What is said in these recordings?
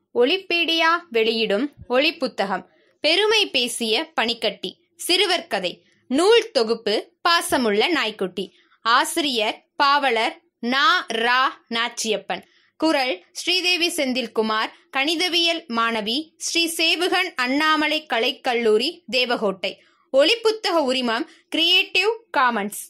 ஒலிப்பீடியா வெளியிடும் ஒலிப்புத்தகம் பெருமை பேசிய பனிக்கட்டி சிறுவர் கதை நூல் தொகுப்பு பாசமுள்ள நாய்க்குட்டி ஆசிரியர் பாவலர் நா ரா நாச்சியப்பன் குரல் ஸ்ரீதேவி செந்தில்குமார் கணிதவியல் மாணவி ஸ்ரீ சேவுகன் அண்ணாமலை கலைக்கல்லூரி தேவகோட்டை ஒலிப்புத்தக உரிமம் கிரியேட்டிவ் காமன்ஸ்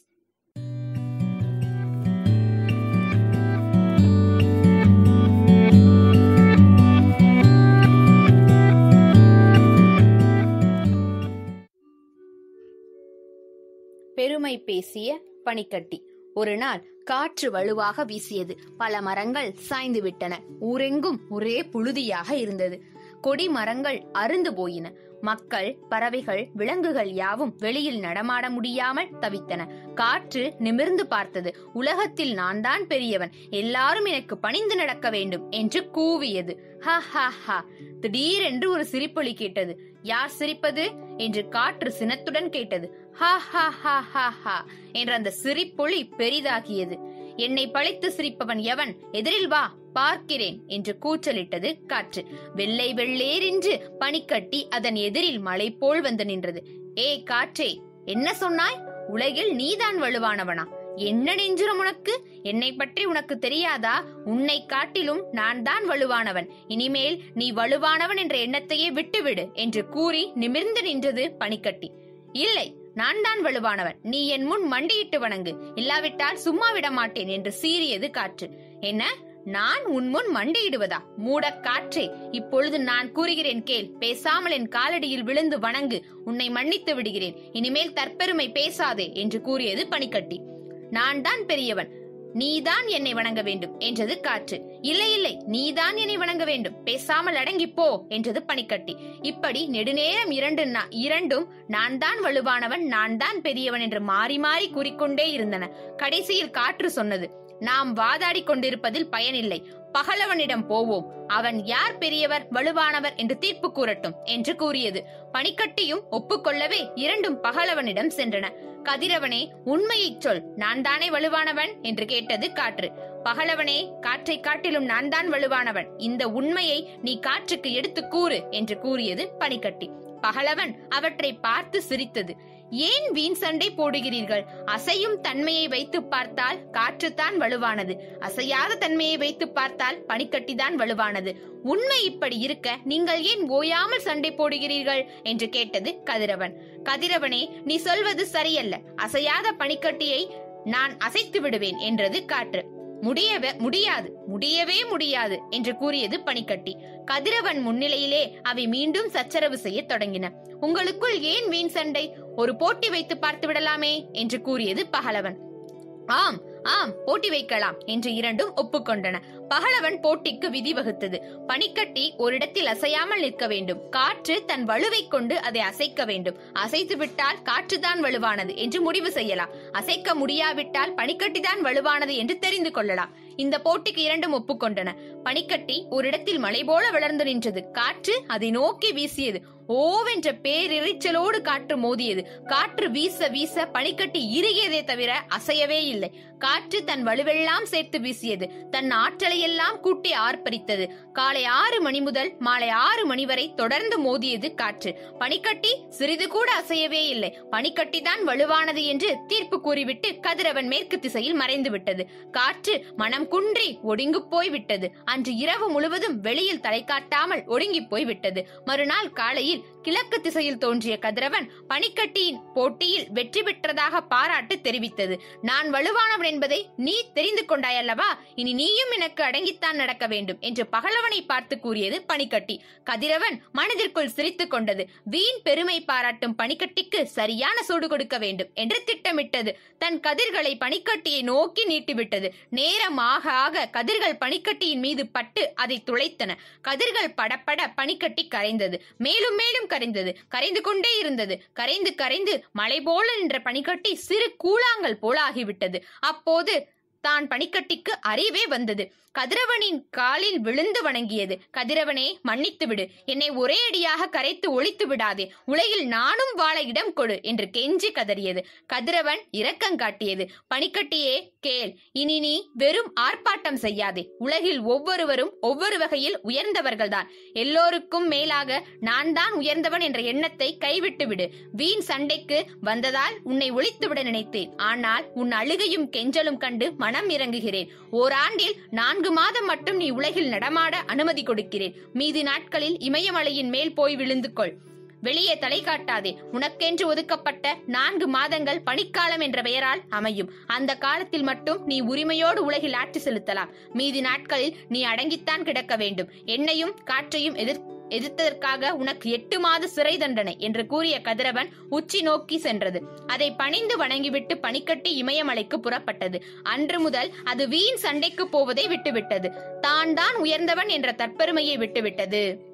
பெருமை பேசிய பனிக்கட்டி ஒரு நாள் காற்று வலுவாக வீசியது பல மரங்கள் சாய்ந்து விட்டன ஊரெங்கும் ஒரே புழுதியாக இருந்தது கொடி மரங்கள் அருந்து போயின மக்கள் பறவைகள் விலங்குகள் யாவும் வெளியில் நடமாட முடியாமல் தவித்தன காற்று நிமிர்ந்து பார்த்தது உலகத்தில் நான் தான் பெரியவன் எல்லாரும் எனக்கு பணிந்து நடக்க வேண்டும் என்று கூவியது ஹ ஹ ஹ திடீரென்று ஒரு சிரிப்பொலி கேட்டது யார் சிரிப்பது என்று காற்று சினத்துடன் கேட்டது ஹா ஹா ஹா ஹா ஹா என்ற அந்த சிரிப்பொலி பெரிதாகியது என்னை பழித்து சிரிப்பவன் எவன் எதிரில் வா பார்க்கிறேன் என்று கூச்சலிட்டது காற்று வெள்ளை வெள்ளேரென்று பனிக்கட்டி அதன் எதிரில் மலை போல் வந்து நின்றது ஏ காற்றே என்ன சொன்னாய் உலகில் நீதான் வலுவானவனா என்ன நெஞ்சுரம் உனக்கு என்னை பற்றி உனக்கு தெரியாதா உன்னை காட்டிலும் நான் தான் வலுவானவன் இனிமேல் நீ வலுவானவன் என்ற எண்ணத்தையே விட்டுவிடு என்று கூறி நிமிர்ந்து நின்றது பனிக்கட்டி இல்லை நான் தான் வலுவானவன் நீ என் முன் மண்டியிட்டு வணங்கு இல்லாவிட்டால் சும்மா விட மாட்டேன் என்று சீறியது காற்று என்ன நான் உன் முன் மண்டியிடுவதா மூட காற்றே இப்பொழுது நான் கூறுகிறேன் கேள் பேசாமல் என் காலடியில் விழுந்து வணங்கு உன்னை மன்னித்து விடுகிறேன் இனிமேல் தற்பெருமை பேசாதே என்று கூறியது பனிக்கட்டி நான் தான் பெரியவன் நீதான் என்னை வணங்க வேண்டும் என்றது காற்று இல்லை இல்லை நீதான் என்னை வணங்க வேண்டும் பேசாமல் அடங்கி போ என்றது பனிக்கட்டி இப்படி நெடுநேரம் இரண்டு நா- இரண்டும் நான் தான் வலுவானவன் நான் தான் பெரியவன் என்று மாறி மாறி கூறிக்கொண்டே இருந்தன கடைசியில் காற்று சொன்னது நாம் வாதாடி கொண்டிருப்பதில் பயனில்லை பகலவனிடம் போவோம் அவன் யார் பெரியவர் வலுவானவர் என்று தீர்ப்பு கூறட்டும் என்று கூறியது பனிக்கட்டியும் ஒப்புக்கொள்ளவே இரண்டும் பகலவனிடம் சென்றன கதிரவனே உண்மையைச் சொல் நான் தானே வலுவானவன் என்று கேட்டது காற்று பகலவனே காற்றை காட்டிலும் நான் தான் வலுவானவன் இந்த உண்மையை நீ காற்றுக்கு எடுத்து கூறு என்று கூறியது பனிக்கட்டி பகலவன் அவற்றை பார்த்து சிரித்தது ஏன் வீண் சண்டை போடுகிறீர்கள் அசையும் தன்மையை வைத்து பார்த்தால் காற்றுத்தான் வலுவானது அசையாத தன்மையை வைத்து பார்த்தால் பனிக்கட்டிதான் வலுவானது உண்மை இப்படி இருக்க நீங்கள் ஏன் ஓயாமல் சண்டை போடுகிறீர்கள் என்று கேட்டது கதிரவன் கதிரவனே நீ சொல்வது சரியல்ல அசையாத பனிக்கட்டியை நான் அசைத்து விடுவேன் என்றது காற்று முடியவே முடியாது முடியவே முடியாது என்று கூறியது பனிக்கட்டி கதிரவன் முன்னிலையிலே அவை மீண்டும் சச்சரவு செய்யத் தொடங்கின உங்களுக்குள் ஏன் வீண் சண்டை ஒரு போட்டி வைத்து பார்த்து விடலாமே என்று கூறியது பகலவன் ஆம் ஆம் போட்டி வைக்கலாம் என்று இரண்டும் ஒப்புக்கொண்டன பகலவன் போட்டிக்கு விதி வகுத்தது பனிக்கட்டி ஒரு இடத்தில் அசையாமல் நிற்க வேண்டும் காற்று தன் வலுவை கொண்டு அதை அசைக்க வேண்டும் அசைத்து விட்டால் காற்றுதான் வலுவானது என்று முடிவு செய்யலாம் அசைக்க முடியாவிட்டால் பனிக்கட்டிதான் வலுவானது என்று தெரிந்து கொள்ளலாம் இந்த போட்டிக்கு இரண்டும் ஒப்புக்கொண்டன பனிக்கட்டி ஒரு இடத்தில் மலை போல வளர்ந்து நின்றது காற்று அதை நோக்கி வீசியது ஓவென்ற பேரிரைச்சலோடு காற்று மோதியது காற்று வீச வீச பனிக்கட்டி இறுகியதே தவிர அசையவே இல்லை காற்று தன் வலுவெல்லாம் சேர்த்து வீசியது தன் ஆற்றலை எல்லாம் கூட்டி ஆர்ப்பரித்தது காலை ஆறு மணி முதல் மாலை ஆறு மணி வரை தொடர்ந்து மோதியது காற்று பனிக்கட்டி சிறிது கூட அசையவே இல்லை பனிக்கட்டி தான் வலுவானது என்று தீர்ப்பு கூறிவிட்டு கதிரவன் மேற்கு திசையில் மறைந்து விட்டது காற்று மனம் குன்றி ஒடுங்கு போய் விட்டது அன்று இரவு முழுவதும் வெளியில் தலை காட்டாமல் ஒடுங்கி போய் விட்டது மறுநாள் காலையில் கிழக்கு திசையில் தோன்றிய கதிரவன் பனிக்கட்டியின் போட்டியில் வெற்றி பெற்றதாக பாராட்டு தெரிவித்தது நான் வலுவானவன் என்பதை நீ தெரிந்து கொண்டாயல்லவா இனி நீயும் எனக்கு அடங்கித்தான் நடக்க வேண்டும் என்று பகலவனை பார்த்து கூறியது பனிக்கட்டி கதிரவன் மனதிற்குள் சிரித்துக் கொண்டது வீண் பெருமை பாராட்டும் பனிக்கட்டிக்கு சரியான சூடு கொடுக்க வேண்டும் என்று திட்டமிட்டது தன் கதிர்களை பனிக்கட்டியை நோக்கி நீட்டிவிட்டது நேரம் ஆக ஆக கதிர்கள் பனிக்கட்டியின் மீது பட்டு அதை துளைத்தன கதிர்கள் படப்பட பனிக்கட்டி கரைந்தது மேலும் மேலும் கரைந்தது கரைந்து கொண்டே இருந்தது கரைந்து கரைந்து மலை போல நின்ற பனிக்கட்டி சிறு கூழாங்கல் போல ஆகிவிட்டது அப்போது தான் பனிக்கட்டிக்கு அறிவே வந்தது கதிரவனின் காலில் விழுந்து வணங்கியது கதிரவனே மன்னித்து விடு என்னை ஒரே அடியாக கரைத்து ஒழித்து விடாதே உலகில் நானும் வாழ இடம் கொடு என்று கெஞ்சி கதறியது கதிரவன் இரக்கம் காட்டியது பனிக்கட்டியே கேள் இனி நீ வெறும் ஆர்ப்பாட்டம் செய்யாதே உலகில் ஒவ்வொருவரும் ஒவ்வொரு வகையில் உயர்ந்தவர்கள்தான் எல்லோருக்கும் மேலாக நான் தான் உயர்ந்தவன் என்ற எண்ணத்தை கைவிட்டு விடு வீண் சண்டைக்கு வந்ததால் உன்னை ஒழித்துவிட நினைத்தேன் ஆனால் உன் அழுகையும் கெஞ்சலும் கண்டு மனம் இறங்குகிறேன் ஓராண்டில் நான்கு மாதம் மட்டும் நீ உலகில் நடமாட அனுமதி கொடுக்கிறேன் மீதி நாட்களில் இமயமலையின் மேல் போய் விழுந்து கொள் வெளியே தலை காட்டாதே உனக்கென்று ஒதுக்கப்பட்ட நான்கு மாதங்கள் பனிக்காலம் என்ற பெயரால் அமையும் அந்த காலத்தில் மட்டும் நீ உரிமையோடு உலகில் ஆட்சி செலுத்தலாம் மீதி நாட்களில் நீ அடங்கித்தான் கிடக்க வேண்டும் என்னையும் காற்றையும் எதிர் எதிர்த்ததற்காக உனக்கு எட்டு மாத சிறை தண்டனை என்று கூறிய கதிரவன் உச்சி நோக்கி சென்றது அதை பணிந்து வணங்கிவிட்டு பனிக்கட்டி இமயமலைக்கு புறப்பட்டது அன்று முதல் அது வீண் சண்டைக்கு போவதை விட்டுவிட்டது தான் தான் உயர்ந்தவன் என்ற தற்பெருமையை விட்டுவிட்டது